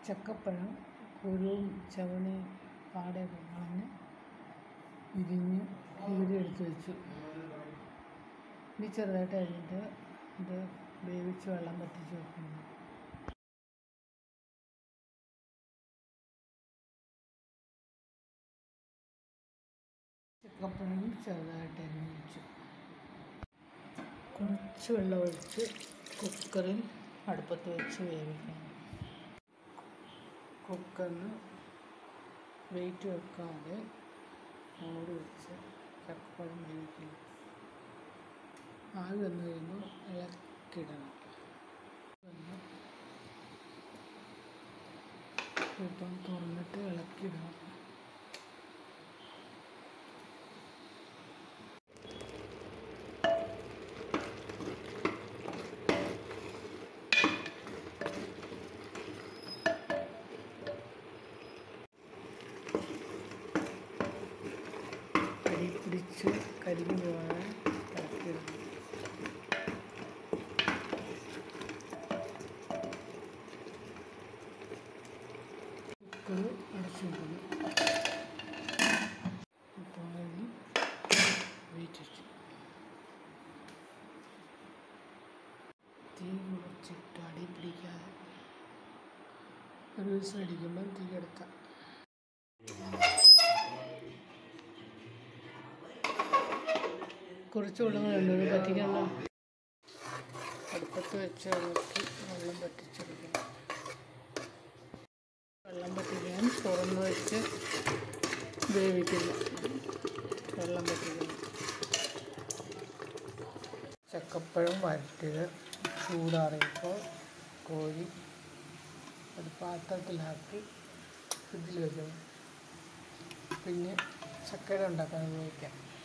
ചക്കപ്പഴം കുരുവും ചവണയും പാടയൊക്കെ കളഞ്ഞ് ഇരിഞ്ഞ് കീറി എടുത്ത് വെച്ചു ഇനി ചെറുതായിട്ട് അരിഞ്ഞിട്ട് ഇത് വേവിച്ച് വെള്ളം വറ്റിച്ച് വെക്കുന്നു ചക്കപ്പഴം ചെറുതായിട്ട് അരിഞ്ഞ് വെച്ചു കുറച്ച് വെള്ളം ഒഴിച്ച് കുക്കറിൽ അടുപ്പത്ത് വെച്ച് വേവിക്കണം കുക്കറിന് വെയിറ്റ് വെക്കാതെ മൂടി വെച്ച് ചക്കപ്പഴം വേവിക്കണം ആവി വന്നു കഴിയുമ്പോൾ ഇളക്കിടണം ഒന്ന് ഇപ്പം തുറന്നിട്ട് ഇളക്കിടണം കരി പിടിച്ച് കരിഞ്ഞു പോകാതെ ഇളക്കിടണം കുക്കർ അടച്ചു വെക്കണം ഇപ്പോൾ അതിന് വെയിറ്റ് വെച്ചു തീ കുറച്ചിട്ട് അടി പിടിക്കാതെ ഒരു ദിവസം അടിക്കുമ്പം തീ എടുക്കാം കുറച്ച് വെള്ളം വേണ്ടത് പറ്റിക്കണ്ട അടുപ്പത്ത് വെച്ച് ഇളക്കി വെള്ളം പറ്റിച്ചെടുക്കണം വെള്ളം പറ്റിക്കാൻ തുറന്ന് വെച്ച് വേവിക്കുന്നു വെള്ളം പറ്റിക്കുന്നു ചക്കപ്പഴം വരട്ടിയത് ചൂടാറിയപ്പോൾ കോരി ഒരു പാത്രത്തിലാക്കി ഫ്രിഡ്ജിൽ വെക്കണം പിന്നെ ചക്കര ഉണ്ടാക്കാൻ ഉപയോഗിക്കാം